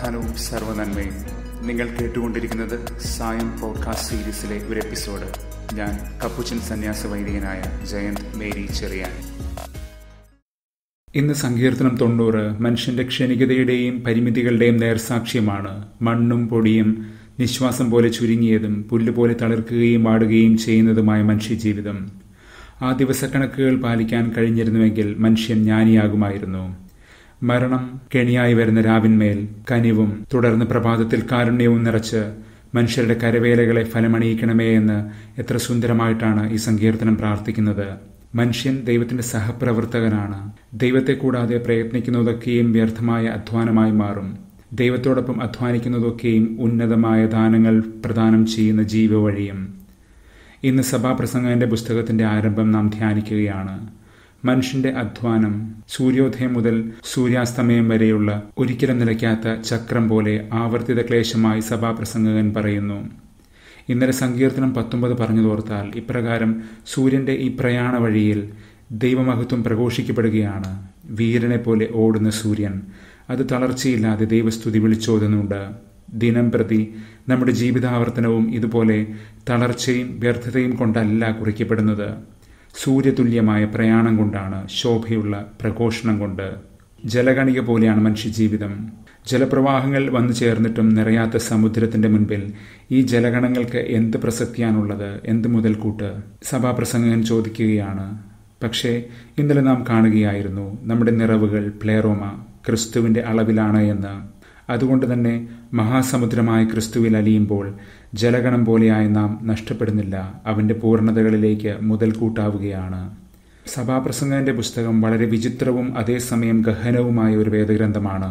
സമാധാനവും സർവ്വനന്മയും നിങ്ങൾ കേട്ടുകൊണ്ടിരിക്കുന്നത് സായം പോഡ്കാസ്റ്റ് സീരീസിലെ ഒരു എപ്പിസോഡ് ഞാൻ കപ്പുച്ചൻ സന്യാസ വൈദികനായ ജയന്ത് മേരി ചെറിയാൻ ഇന്ന് സങ്കീർത്തനം തൊണ്ണൂറ് മനുഷ്യന്റെ ക്ഷണികതയുടെയും പരിമിതികളുടെയും നേർസാക്ഷ്യമാണ് മണ്ണും പൊടിയും നിശ്വാസം പോലെ ചുരുങ്ങിയതും പുല്ലുപോലെ തളിർക്കുകയും വാടുകയും ചെയ്യുന്നതുമായ മനുഷ്യജീവിതം ആ ദിവസക്കണക്കുകൾ പാലിക്കാൻ കഴിഞ്ഞിരുന്നുവെങ്കിൽ മനുഷ്യൻ ജ്ഞാനിയാകുമായിരുന്നു മരണം കെണിയായി വരുന്ന രാവിന്മേൽ കനിവും തുടർന്ന് പ്രഭാതത്തിൽ കാരുണ്യവും നിറച്ച് മനുഷ്യരുടെ കരവേലകളെ ഫലമണിയിക്കണമേ എന്ന് എത്ര സുന്ദരമായിട്ടാണ് ഈ സങ്കീർത്തനം പ്രാർത്ഥിക്കുന്നത് മനുഷ്യൻ ദൈവത്തിന്റെ സഹപ്രവർത്തകനാണ് ദൈവത്തെ കൂടാതെ പ്രയത്നിക്കുന്നതൊക്കെയും വ്യർത്ഥമായ അധ്വാനമായി മാറും ദൈവത്തോടൊപ്പം അധ്വാനിക്കുന്നതൊക്കെയും ഉന്നതമായ ദാനങ്ങൾ പ്രദാനം ചെയ്യുന്ന ജീവവഴിയും ഇന്ന് സഭാപ്രസംഗന്റെ പുസ്തകത്തിന്റെ ആരംഭം നാം ധ്യാനിക്കുകയാണ് മനുഷ്യന്റെ അധ്വാനം സൂര്യോദയം മുതൽ സൂര്യാസ്തമയം വരെയുള്ള ഒരിക്കലും നിലയ്ക്കാത്ത ചക്രം പോലെ ആവർത്തിത ക്ലേശമായി സഭാപ്രസംഗകൻ പറയുന്നു ഇന്നലെ സങ്കീർത്തനം പത്തൊമ്പത് പറഞ്ഞതോർത്താൽ ഇപ്രകാരം സൂര്യന്റെ ഈ പ്രയാണ വഴിയിൽ ദൈവമഹത്വം പ്രഘോഷിക്കപ്പെടുകയാണ് വീരനെ പോലെ ഓടുന്ന സൂര്യൻ അത് തളർച്ചയില്ലാതെ ദൈവസ്തുതി വിളിച്ചോതുന്നുണ്ട് ദിനം പ്രതി നമ്മുടെ ജീവിതാവർത്തനവും ഇതുപോലെ തളർച്ചയും വ്യർത്ഥതയും കൊണ്ടല്ല കുറിക്കപ്പെടുന്നത് സൂര്യതുല്യമായ പ്രയാണം കൊണ്ടാണ് ശോഭയുള്ള പ്രഘോഷണം കൊണ്ട് ജലഗണിക പോലെയാണ് മനുഷ്യജീവിതം ജലപ്രവാഹങ്ങൾ വന്നു ചേർന്നിട്ടും നിറയാത്ത സമുദ്രത്തിന്റെ മുൻപിൽ ഈ ജലഗണങ്ങൾക്ക് എന്ത് പ്രസക്തിയാണുള്ളത് എന്ത് മുതൽക്കൂട്ട് സഭാപ്രസംഗകൻ ചോദിക്കുകയാണ് പക്ഷേ ഇന്നലെ നാം കാണുകയായിരുന്നു നമ്മുടെ നിറവുകൾ പ്ലേറോമ ക്രിസ്തുവിന്റെ അളവിലാണ് എന്ന് അതുകൊണ്ട് തന്നെ മഹാസമുദ്രമായ ക്രിസ്തുവിൽ അലിയുമ്പോൾ ജലഗണം പോലെയായ നാം നഷ്ടപ്പെടുന്നില്ല അവന്റെ പൂർണ്ണതകളിലേക്ക് മുതൽക്കൂട്ടാവുകയാണ് സഭാപ്രസംഗന്റെ പുസ്തകം വളരെ വിചിത്രവും അതേസമയം ഗഹനവുമായ ഒരു വേദഗ്രന്ഥമാണ്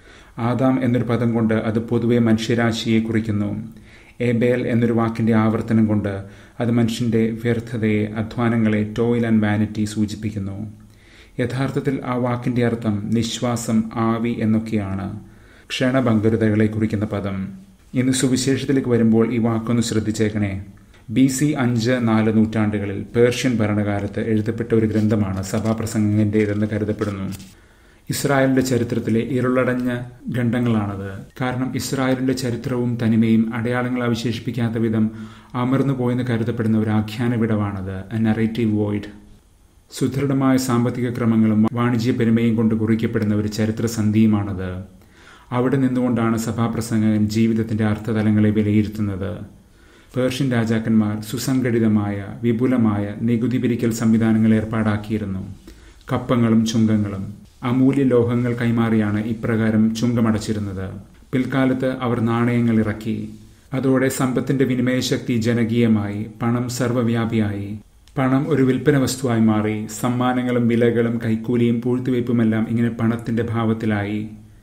ആദാം എന്നൊരു പദം കൊണ്ട് അത് പൊതുവെ മനുഷ്യരാശിയെ കുറിക്കുന്നു എബേൽ എന്നൊരു വാക്കിന്റെ ആവർത്തനം കൊണ്ട് അത് മനുഷ്യന്റെ വ്യർത്ഥതയെ അധ്വാനങ്ങളെ ടോയിൽ ആൻഡ് വാനിറ്റി സൂചിപ്പിക്കുന്നു യഥാർത്ഥത്തിൽ ആ വാക്കിന്റെ അർത്ഥം നിശ്വാസം ആവി എന്നൊക്കെയാണ് ക്ഷണഭംഗുരതകളെ കുറിക്കുന്ന പദം ഇന്ന് സുവിശേഷത്തിലേക്ക് വരുമ്പോൾ ഈ വാക്കൊന്ന് ശ്രദ്ധിച്ചേക്കണേ ബി സി അഞ്ച് നാല് നൂറ്റാണ്ടുകളിൽ പേർഷ്യൻ ഭരണകാലത്ത് എഴുതപ്പെട്ട ഒരു ഗ്രന്ഥമാണ് സഭാപ്രസംഗത്തിൻ്റെതെന്ന് കരുതപ്പെടുന്നു ഇസ്രായേലിന്റെ ചരിത്രത്തിലെ ഇരുളടഞ്ഞ ഖണ്ഡങ്ങളാണത് കാരണം ഇസ്രായേലിന്റെ ചരിത്രവും തനിമയും അടയാളങ്ങൾ അവശേഷിപ്പിക്കാത്ത വിധം അമർന്നു പോയെന്ന് കരുതപ്പെടുന്ന ഒരു ആഖ്യാന വിടവാണത് എ നറേറ്റീവ് വോയിഡ് സുദൃഢമായ സാമ്പത്തിക ക്രമങ്ങളും വാണിജ്യ പെരുമയും കൊണ്ട് കുറിക്കപ്പെടുന്ന ഒരു ചരിത്ര സന്ധിയുമാണത് അവിടെ നിന്നുകൊണ്ടാണ് സഭാപ്രസംഗകൻ ജീവിതത്തിന്റെ അർത്ഥതലങ്ങളെ വിലയിരുത്തുന്നത് പേർഷ്യൻ രാജാക്കന്മാർ സുസംഘടിതമായ വിപുലമായ നികുതി പിരിക്കൽ സംവിധാനങ്ങൾ ഏർപ്പാടാക്കിയിരുന്നു കപ്പങ്ങളും ചുങ്കങ്ങളും അമൂല്യ ലോഹങ്ങൾ കൈമാറിയാണ് ഇപ്രകാരം ചുങ്കമടച്ചിരുന്നത് പിൽക്കാലത്ത് അവർ നാണയങ്ങൾ ഇറക്കി അതോടെ സമ്പത്തിന്റെ വിനിമയശക്തി ജനകീയമായി പണം സർവ്വവ്യാപിയായി പണം ഒരു വിൽപ്പന വസ്തുവായി മാറി സമ്മാനങ്ങളും വിലകളും കൈക്കൂലിയും പൂഴ്ത്തിവയ്പുമെല്ലാം ഇങ്ങനെ പണത്തിന്റെ ഭാവത്തിലായി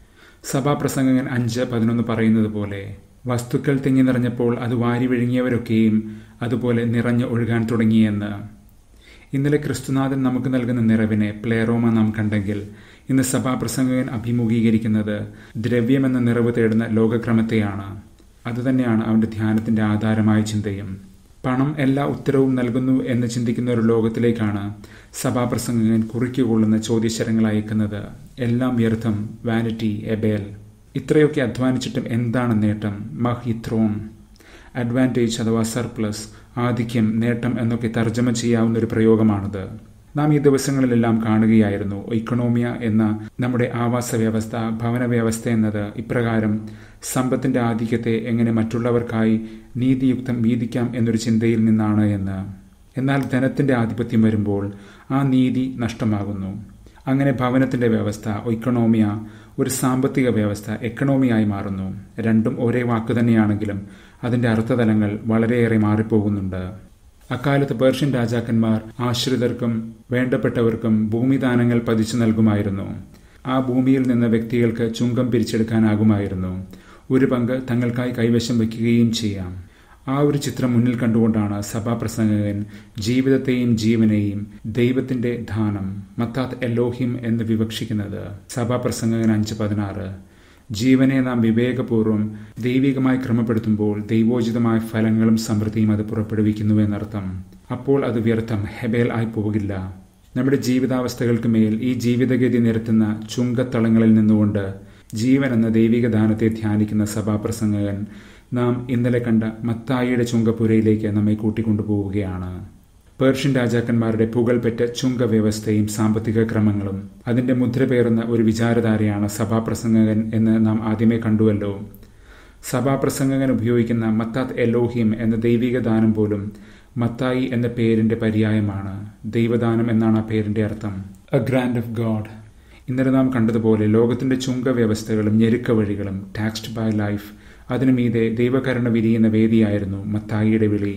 സഭാപ്രസംഗകൻ അഞ്ച് പതിനൊന്ന് പറയുന്നത് പോലെ വസ്തുക്കൾ തിങ്ങി നിറഞ്ഞപ്പോൾ അത് വാരി വിഴുങ്ങിയവരൊക്കെയും അതുപോലെ നിറഞ്ഞു ഒഴുകാൻ തുടങ്ങിയെന്ന് ഇന്നലെ ക്രിസ്തുനാഥൻ നമുക്ക് നൽകുന്ന നിറവിനെ പ്ലേറോമ നാം കണ്ടെങ്കിൽ ഇന്ന് സഭാപ്രസംഗകൻ അഭിമുഖീകരിക്കുന്നത് ദ്രവ്യമെന്ന നിറവ് തേടുന്ന ലോകക്രമത്തെയാണ് അതുതന്നെയാണ് അവന്റെ ധ്യാനത്തിന്റെ ആധാരമായ ചിന്തയും പണം എല്ലാ ഉത്തരവും നൽകുന്നു എന്ന് ചിന്തിക്കുന്ന ഒരു ലോകത്തിലേക്കാണ് സഭാപ്രസംഗകൻ കുറിക്കുകൊള്ളുന്ന ചോദ്യശരങ്ങൾ അയക്കുന്നത് എല്ലാം വ്യർത്ഥം വാനിറ്റി എബേൽ ഇത്രയൊക്കെ അധ്വാനിച്ചിട്ടും എന്താണ് നേട്ടം മഹ് ഇത്രോൺ അഡ്വാൻറ്റേജ് അഥവാ സർപ്ലസ് ആധിക്യം നേട്ടം എന്നൊക്കെ തർജ്ജമ ചെയ്യാവുന്ന ഒരു പ്രയോഗമാണത് നാം ഈ ദിവസങ്ങളിലെല്ലാം കാണുകയായിരുന്നു ഇക്കണോമിയ എന്ന നമ്മുടെ ആവാസ വ്യവസ്ഥ ഭവന വ്യവസ്ഥ എന്നത് ഇപ്രകാരം സമ്പത്തിന്റെ ആധിക്യത്തെ എങ്ങനെ മറ്റുള്ളവർക്കായി നീതിയുക്തം വീതിക്കാം എന്നൊരു ചിന്തയിൽ നിന്നാണ് എന്ന് എന്നാൽ ധനത്തിന്റെ ആധിപത്യം വരുമ്പോൾ ആ നീതി നഷ്ടമാകുന്നു അങ്ങനെ ഭവനത്തിന്റെ വ്യവസ്ഥ ഇക്കണോമിയ ഒരു സാമ്പത്തിക വ്യവസ്ഥ എക്കണോമിയായി മാറുന്നു രണ്ടും ഒരേ വാക്ക് തന്നെയാണെങ്കിലും അതിന്റെ അർത്ഥതലങ്ങൾ വളരെയേറെ മാറിപ്പോകുന്നുണ്ട് അക്കാലത്ത് പേർഷ്യൻ രാജാക്കന്മാർ ആശ്രിതർക്കും വേണ്ടപ്പെട്ടവർക്കും ഭൂമിദാനങ്ങൾ പതിച്ചു നൽകുമായിരുന്നു ആ ഭൂമിയിൽ നിന്ന് വ്യക്തികൾക്ക് ചുങ്കം പിരിച്ചെടുക്കാനാകുമായിരുന്നു ഒരു പങ്ക് തങ്ങൾക്കായി കൈവശം വയ്ക്കുകയും ചെയ്യാം ആ ഒരു ചിത്രം മുന്നിൽ കണ്ടുകൊണ്ടാണ് സഭാപ്രസംഗകൻ ജീവിതത്തെയും ജീവനെയും ദൈവത്തിന്റെ ദാനം മത്താത്ത് എലോഹിം എന്ന് വിവക്ഷിക്കുന്നത് സഭാപ്രസംഗകൻ അഞ്ച് പതിനാറ് ജീവനെ നാം വിവേകപൂർവ്വം ദൈവികമായി ക്രമപ്പെടുത്തുമ്പോൾ ദൈവോചിതമായ ഫലങ്ങളും സമൃദ്ധിയും അത് പുറപ്പെടുവിക്കുന്നു എന്നർത്ഥം അപ്പോൾ അത് വ്യർത്ഥം ഹെബേൽ ആയി പോകില്ല നമ്മുടെ ജീവിതാവസ്ഥകൾക്ക് മേൽ ഈ ജീവിതഗതി നിരത്തുന്ന ചുങ്കത്തളങ്ങളിൽ നിന്നുകൊണ്ട് ജീവൻ എന്ന ദൈവിക ദാനത്തെ ധ്യാനിക്കുന്ന സഭാപ്രസംഗകൻ നാം ഇന്നലെ കണ്ട മത്തായിയുടെ ചുങ്കപ്പുരയിലേക്ക് നമ്മെ കൂട്ടിക്കൊണ്ടുപോവുകയാണ് പേർഷ്യൻ രാജാക്കന്മാരുടെ പുകൾപെറ്റ ചുങ്കവ്യവസ്ഥയും സാമ്പത്തിക ക്രമങ്ങളും അതിന്റെ മുദ്രപേറുന്ന ഒരു വിചാരധാരയാണ് സഭാപ്രസംഗകൻ എന്ന് നാം ആദ്യമേ കണ്ടുവല്ലോ സഭാപ്രസംഗകൻ ഉപയോഗിക്കുന്ന മത്താത്ത് എലോഹിം എന്ന ദൈവിക ദാനം പോലും മത്തായി എന്ന പേരിന്റെ പര്യായമാണ് ദൈവദാനം എന്നാണ് ആ പേരിന്റെ അർത്ഥം എ ഗ്രാൻഡ് ഓഫ് ഗോഡ് ഇന്നലെ നാം കണ്ടതുപോലെ ലോകത്തിന്റെ ചുങ്ക വ്യവസ്ഥകളും ഞെരുക്ക വഴികളും ടാക്സ്ഡ് ബൈ ലൈഫ് അതിനു മീതെ ദൈവകരുണ വിരിയുന്ന വേദിയായിരുന്നു മത്തായിയുടെ വിളി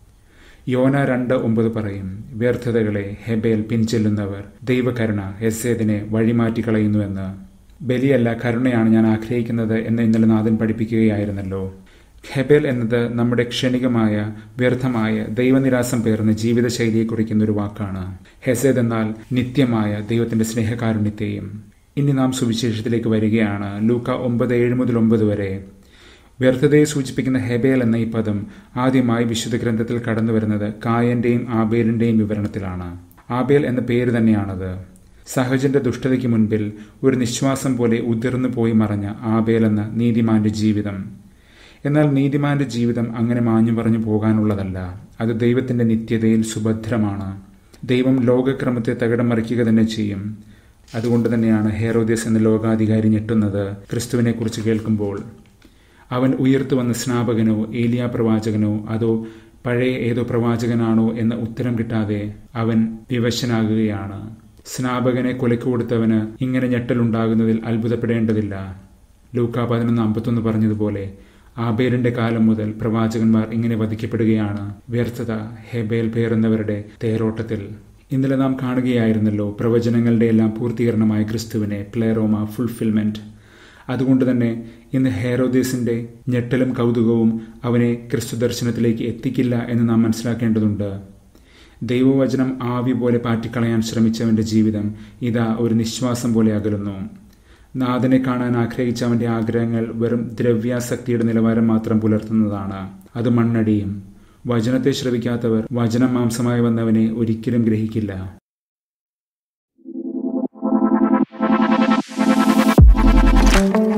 യോന രണ്ട് ഒമ്പത് പറയും വ്യർത്ഥതകളെ ഹെബേൽ പിൻചെല്ലുന്നവർ ദൈവകരുണ ഹെസേദിനെ വഴിമാറ്റിക്കളയുന്നുവെന്ന് ബലിയല്ല കരുണയാണ് ഞാൻ ആഗ്രഹിക്കുന്നത് എന്ന് ഇന്നലെ നാഥൻ പഠിപ്പിക്കുകയായിരുന്നല്ലോ ഹെബേൽ എന്നത് നമ്മുടെ ക്ഷണികമായ വ്യർത്ഥമായ ദൈവനിരാസം പേർന്ന ജീവിതശൈലിയെ കുറിക്കുന്ന ഒരു വാക്കാണ് ഹെസേദ് എന്നാൽ നിത്യമായ ദൈവത്തിന്റെ സ്നേഹകാരുണ്യത്തെയും ഇനി നാം സുവിശേഷത്തിലേക്ക് വരികയാണ് ലൂക്ക ഒമ്പത് ഏഴ് മുതൽ ഒമ്പത് വരെ വ്യർത്ഥതയെ സൂചിപ്പിക്കുന്ന ഹെബേൽ എന്ന ഈ പദം ആദ്യമായി വിശുദ്ധ ഗ്രന്ഥത്തിൽ കടന്നു വരുന്നത് കായന്റെയും ആബേലിന്റെയും വിവരണത്തിലാണ് ആബേൽ എന്ന പേര് തന്നെയാണത് സഹജന്റെ ദുഷ്ടതയ്ക്ക് മുൻപിൽ ഒരു നിശ്വാസം പോലെ ഉതിർന്നു പോയി മറഞ്ഞ ആബേൽ എന്ന നീതിമാന്റെ ജീവിതം എന്നാൽ നീതിമാന്റെ ജീവിതം അങ്ങനെ മാഞ്ഞു പറഞ്ഞു പോകാനുള്ളതല്ല അത് ദൈവത്തിന്റെ നിത്യതയിൽ സുഭദ്രമാണ് ദൈവം ലോകക്രമത്തെ തകിടം മറിക്കുക തന്നെ ചെയ്യും അതുകൊണ്ട് തന്നെയാണ് ഹേറോദ്യസ് എന്ന ലോകാധികാരി ഞെട്ടുന്നത് ക്രിസ്തുവിനെ കുറിച്ച് കേൾക്കുമ്പോൾ അവൻ ഉയർത്തു വന്ന സ്നാപകനോ ഏലിയ പ്രവാചകനോ അതോ പഴയ ഏതോ പ്രവാചകനാണോ എന്ന ഉത്തരം കിട്ടാതെ അവൻ വിവശനാകുകയാണ് സ്നാപകനെ കൊലയ്ക്ക് കൊടുത്തവന് ഇങ്ങനെ ഞെട്ടലുണ്ടാകുന്നതിൽ അത്ഭുതപ്പെടേണ്ടതില്ല ലൂക്ക പതിനൊന്ന് അമ്പത്തൊന്ന് പറഞ്ഞതുപോലെ ആബേലിന്റെ കാലം മുതൽ പ്രവാചകന്മാർ ഇങ്ങനെ വധിക്കപ്പെടുകയാണ് വ്യർത്ഥത ഹെബേൽ പേറുന്നവരുടെ തേരോട്ടത്തിൽ ഇന്നലെ നാം കാണുകയായിരുന്നല്ലോ പ്രവചനങ്ങളുടെ എല്ലാം പൂർത്തീകരണമായ ക്രിസ്തുവിനെ പ്ലേറോമ ഫുൾഫിൽമെന്റ് അതുകൊണ്ട് തന്നെ ഇന്ന് ഹേറോദേസിന്റെ ഞെട്ടലും കൗതുകവും അവനെ ക്രിസ്തു ദർശനത്തിലേക്ക് എത്തിക്കില്ല എന്ന് നാം മനസ്സിലാക്കേണ്ടതുണ്ട് ദൈവവചനം ആവി പോലെ പാറ്റിക്കളയാൻ ശ്രമിച്ചവന്റെ ജീവിതം ഇതാ ഒരു നിശ്വാസം പോലെ അകലുന്നു നാഥനെ കാണാൻ ആഗ്രഹിച്ച അവന്റെ ആഗ്രഹങ്ങൾ വെറും ദ്രവ്യാസക്തിയുടെ നിലവാരം മാത്രം പുലർത്തുന്നതാണ് അത് മണ്ണടിയും വചനത്തെ ശ്രവിക്കാത്തവർ വചനം മാംസമായി വന്നവനെ ഒരിക്കലും ഗ്രഹിക്കില്ല thank you